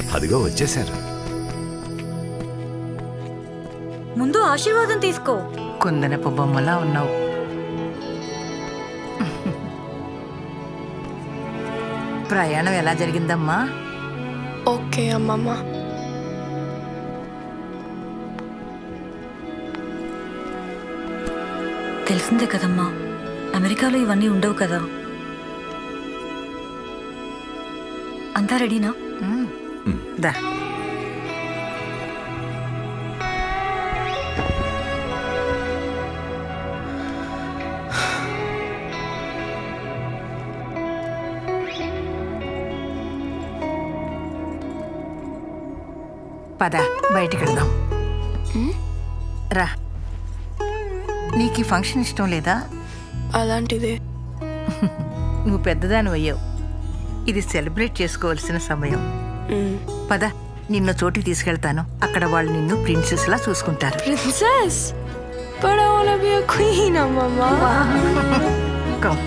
అదిగో వచ్చేశారు ముందు ఆశీర్వాదం తీసుకో కుందనపు బొమ్మలా ఉన్నావు ప్రయాణం ఎలా జరిగిందమ్మా ఓకే అమ్మమ్మ తెలిసిందే కదమ్మా అమెరికాలో ఇవన్నీ ఉండవు కదా అంతా రెడీనా దా పద బయటికి వెళ్దాం రా నీకు ఈ ఫంక్షన్ ఇష్టం లేదా అలాంటిదే నువ్వు పెద్దదాని అయ్యావు ఇది సెలబ్రేట్ చేసుకోవాల్సిన సమయం మ్మ్. పద నిన్ను చోటికి తీసుకెళ్తాను అక్కడ వాళ్ళు నిన్ను ప్రిన్సెస్ లా చూసుకుంటారు Princess! But I want to be a queen, Mama. Come.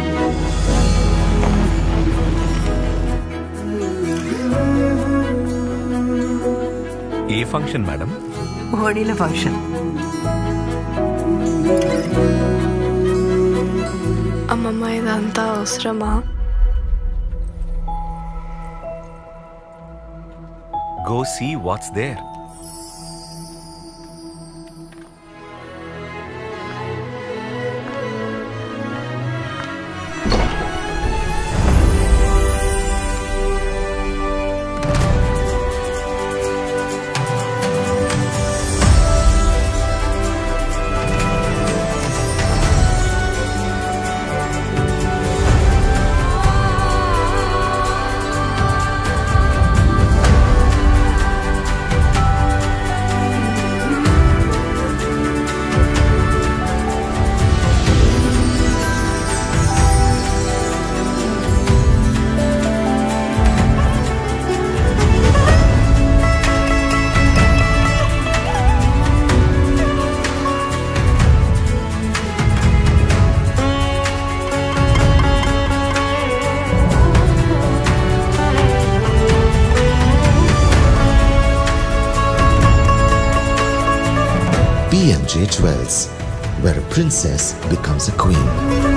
ఏ ఫంక్షన్ మేడం హోడీల ఫంక్షన్ అమ్మమ్మ ఇదంతా అవసరమా go see what's there B&J Jewels, where a princess becomes a queen.